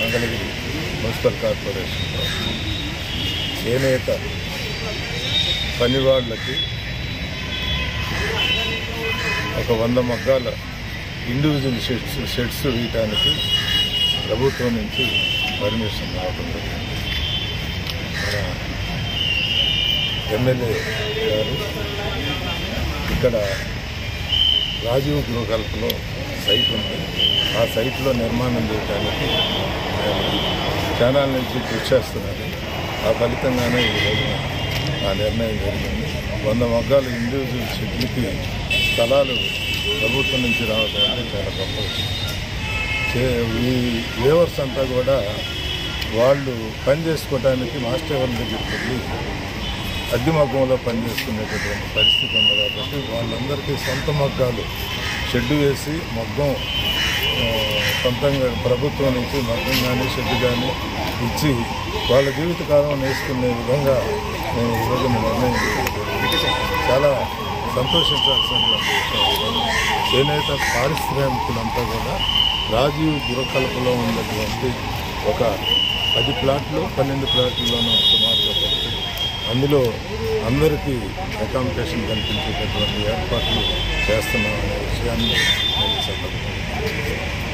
Mangalagiri municipal కార్పొరేషన్లో చేనేత పనివాళ్ళకి ఒక వంద మగ్గాల ఇండివిజువల్ షెడ్స్ షెడ్స్ వేయటానికి ప్రభుత్వం నుంచి పర్మిషన్ రావడం జరిగింది. మన ఎమ్మెల్యే గారు ఇక్కడ రాజీవ్ గృహకల్పలో సైట్ ఉంది ఆ సైట్లో నిర్మాణం చేయడానికి ఆయన ఛానల్ నుంచి కృషి చేస్తున్నారు ఆ ఫలితంగానే ఈ రోజున ఆ నిర్ణయం జరిగింది వంద మగ్గాలు ఇండివిజువల్ షెడ్లకి స్థలాలు ప్రభుత్వం నుంచి రావడం అంటే చాలా గొప్ప విషయం చే- ఈ లేవర్స్ అంతా కూడా వాళ్ళు పని చేసుకోవడానికి మాస్టర్ వాళ్ళ దగ్గరికి వెళ్ళి అద్దె మగ్గంలో పనిచేసుకునేటటువంటి పరిస్థితి ఉంది కాబట్టి వాళ్ళందరికీ సొంత మగ్గాలు షెడ్డు వేసి మగ్గం ఆ, సొంతంగా ప్రభుత్వం నుంచి మగ్గం కానీ షెడ్డు కానీ ఇచ్చి వాళ్ళ జీవితకాలం నేర్చుకునే విధంగా మేము ఈరోజు నిర్ణయం తీసుకున్నాం. చాలా సంతోషించాల్సిన విషయం ఈరోజు. చేనేత పారిశ్రామికులంతా కూడా రాజీవ్ గృహకల్పలో ఉన్నటువంటి ఒక పది ప్లాట్లు పన్నెండు ప్లాట్లలోనూ సుమారుగా పడుతుంది అందులో అందరికీ అకామిడేషన్ కల్పించేటటువంటి ఏర్పాట్లు చేస్తున్నామనే విషయాన్ని నేను చెప్పగలను